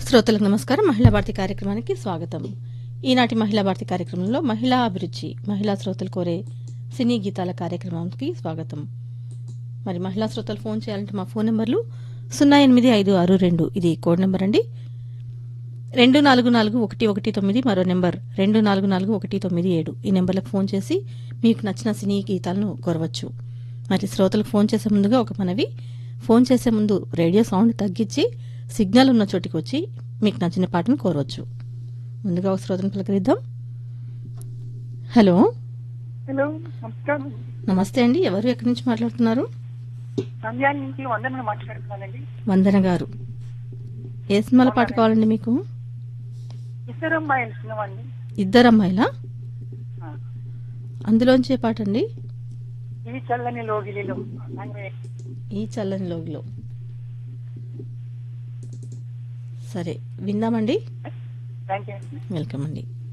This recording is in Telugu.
శ్రోతలకు నమస్కారం మహిళా భారతి కార్యక్రమానికి స్వాగతం ఈనాటి మహిళా భారతి కార్యక్రమంలో మహిళా అభిరుచి మహిళా శ్రోతలు కోరే సినీ గీతాల కార్యక్రమానికి స్వాగతం మరి మహిళా శ్రోతలు ఫోన్ చేయాలంటే మా ఫోన్ నెంబర్లు సున్నా ఎనిమిది ఐదు ఆరు రెండు ఇది కోడ్ నెంబర్ అండి రెండు నాలుగు నాలుగు ఒకటి ఒకటి తొమ్మిది మరో నెంబర్ రెండు నాలుగు నాలుగు ఒకటి తొమ్మిది ఏడు ఈ నెంబర్లకు ఫోన్ చేసి మీకు నచ్చిన సినీ గీతాలను కోరవచ్చు మరి శ్రోతలకు ఫోన్ చేసే ముందుగా ఒక మనవి ఫోన్ చేసే ముందు రేడియో సౌండ్ తగ్గించి సిగ్నల్ ఉన్న చోటికి వచ్చి మీకు నచ్చిన పాటను కోరవచ్చు ముందుగా ఒక శ్రోతను పలకరిద్దాం హలో హలో నమస్కారం నమస్తే అండి ఎవరు ఎక్కడి నుంచి మాట్లాడుతున్నారు సంధ్యాల నుంచి వందన మాట్లాడుతున్నానండి వందన గారు ఏ సినిమాల పాట కావాలండి మీకు ఇద్దరు అమ్మాయిలు సినిమాండి ఇద్దరు అమ్మాయిలా అందులోంచి ఏ పాట అండి ఇవి చల్లని లోగిలిలో అలాగే ఈ చల్లని లోగిలో సరే విందామండి థ్యాంక్ యూ అండి వెల్కమ్ అండి